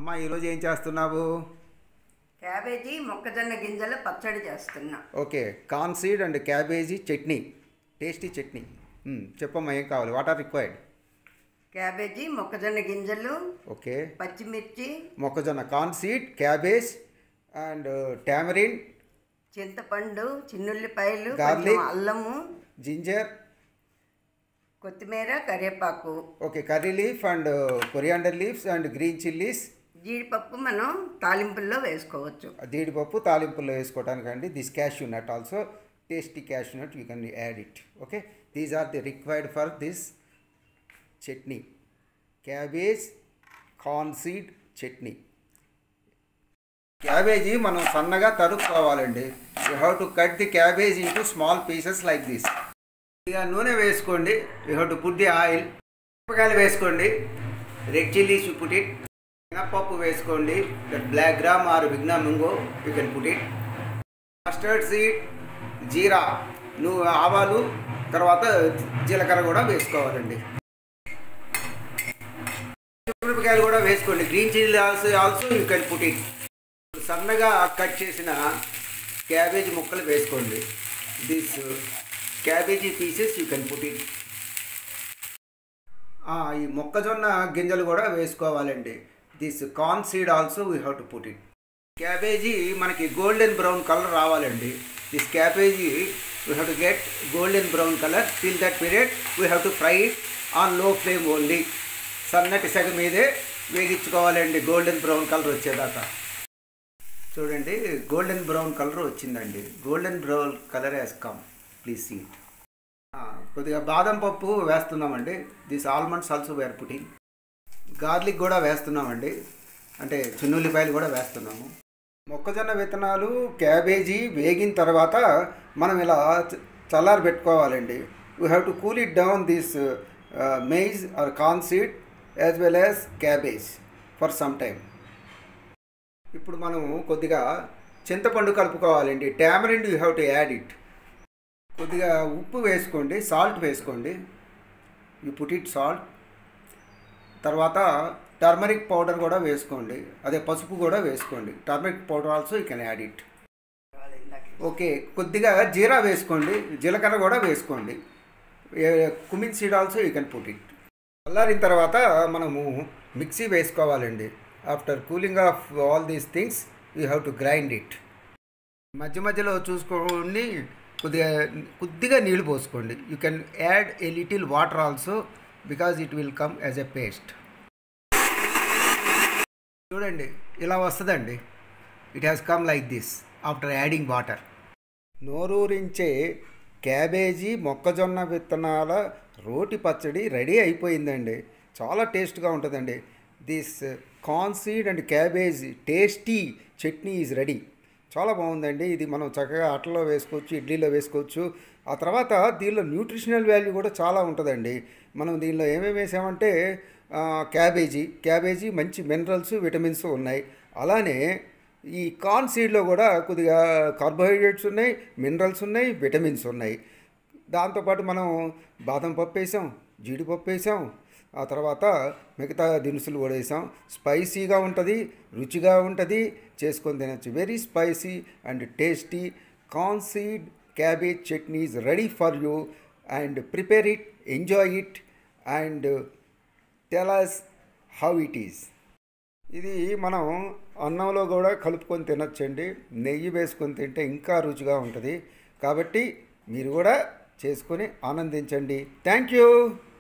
అమ్మ ఈరోజు ఏం చేస్తున్నావు క్యాబేజీ మొక్కజొన్న గింజల పచ్చడి చేస్తున్నా okay corn seed and cabbage chutney tasty chutney hmm, చెప్పమ్మా ఏం కావాలి వాట్ ఆర్ రిక్వైర్డ్ క్యాబేజీ మొక్కజొన్న గింజలు ఓకే పచ్చిమిర్చి మొక్కజొన్న corn seed cabbage and tamarind చింతపండు చిన్నుల్లిపాయలు Garlic. కొంచెం అల్లము జింజర్ కొత్తిమీర కరివేపాకు okay curry leaf and coriander leaves and green chillies జీడిపప్పు మనం తాలింపుల్లో వేసుకోవచ్చు జీడిపప్పు తాలింపుల్లో వేసుకోవడానికండి this cashew nut also tasty cashew nut you can add it okay these are the required for this chutney cabbage corn seed chutney cabbage మనం సన్నగా తరుక్కోవాలండి you have to cut the cabbage into small pieces like this ఇక నూనె వేసుకోండి you have to put the oil మిరపకాయలు వేసుకోండి red chillies you put it మినప్పప్పు వేసుకోండి that black gram or vigna mungo you can put it mustard seed jeera నువ్వు ఆవాలు తర్వాత జీలకర్ర కూడా వేసుకోవాలండి మిరపకాయలు కూడా వేసుకోండి green chilli also also you can put it సన్నగా కట్ చేసిన క్యాబేజీ ముక్కలు వేసుకోండి this cabbage pieces you can put it ఈ మొక్కజొన్న గింజలు కూడా వేసుకోవాలండి this corn seed also we have to put it cabbage మనకి గోల్డెన్ బ్రౌన్ కలర్ రావాలండి this cabbage we have to get golden brown colour till that period we have to fry it on low flame only సన్నటి సెగ మీదే వేగించుకోవాలండి golden brown colour వచ్చేదాకా చూడండి golden brown colour వచ్చిందండి golden brown colour has come please see కొద్దిగా బాదం పప్పు వేస్తున్నామండి this almonds also we're putting garlic కూడా వేస్తున్నామండి అంటే చిన్నుల్లిపాయలు కూడా వేస్తున్నాము మొక్కజొన్న విత్తనాలు క్యాబేజీ వేగిన తర్వాత మనం ఇలా చ- చల్లారి పెట్టుకోవాలండి we have to cool it down this maize or corn seed as well as cabbage for some time ఇప్పుడు మనం కొద్దిగా చింతపండు కలుపుకోవాలండి tamarind you have to add it కొద్దిగా ఉప్పు వేసుకోండి సాల్ట్ వేసుకోండి యూ పుట్ ఇట్ సాల్ట్ తర్వాత టర్మరిక్ పౌడర్ కూడా వేసుకోండి అదే పసుపు కూడా వేసుకోండి turmeric powder also you can add it okay కొద్దిగా జీరా వేసుకోండి జీలకర్ర కూడా వేసుకోండి cumin seed also you can put it చల్లారిన తర్వాత మనము మిక్సీ వేసుకోవాలండి after cooling of all these things you have to grind it మధ్య మధ్యలో చూసుకోండి కొద్దిగా కొద్దిగా నీళ్ళు పోసుకోండి you can add a little water also because it will come as a paste చూడండి ఇలా వస్తుందండి it has come like this after adding water నోరూరించే క్యాబేజీ మొక్కజొన్న విత్తనాల రోటి పచ్చడి రెడీ అయిపోయిందండి చాలా టేస్ట్గా ఉంటుందండి this corn seed and cabbage tasty chutney is ready చాలా బాగుందండి ఇది మనం చక్కగా అట్లలో వేసుకోవచ్చు ఇడ్లీలో వేసుకోవచ్చు ఆ తర్వాత దీనిలో న్యూట్రిషనల్ వాల్యూ కూడా చాలా ఉంటుందండి మనం దీనిలో ఏమేమి వేసామంటే ఆ, క్యాబేజీ క్యాబేజీ మంచి మినరల్స్ విటమిన్స్ ఉన్నాయి అలానే ఈ కార్న్ సీడ్లో కూడా కొద్దిగా కార్బోహైడ్రేట్స్ ఉన్నాయి మినరల్స్ ఉన్నాయి విటమిన్స్ ఉన్నాయి దాంతోపాటు మనం బాదం పప్పు వేసాం జీడిపప్పు వేసాం ఆ తర్వాత మిగతా దినుసులు కూడా వేసాం స్పైసీగా ఉంటుంది రుచిగా ఉంటుంది చేసుకొని తినచ్చు very spicy and tasty corn seed cabbage chutney is ready for you and prepare it enjoy it and tell us how it is ఇది మనం అన్నంలో కూడా కలుపుకొని తినొచ్చండి నెయ్యి వేసుకొని తింటే ఇంకా రుచిగా ఉంటుంది కాబట్టి మీరు కూడా చేసుకొని ఆనందించండి థ్యాంక్ యూ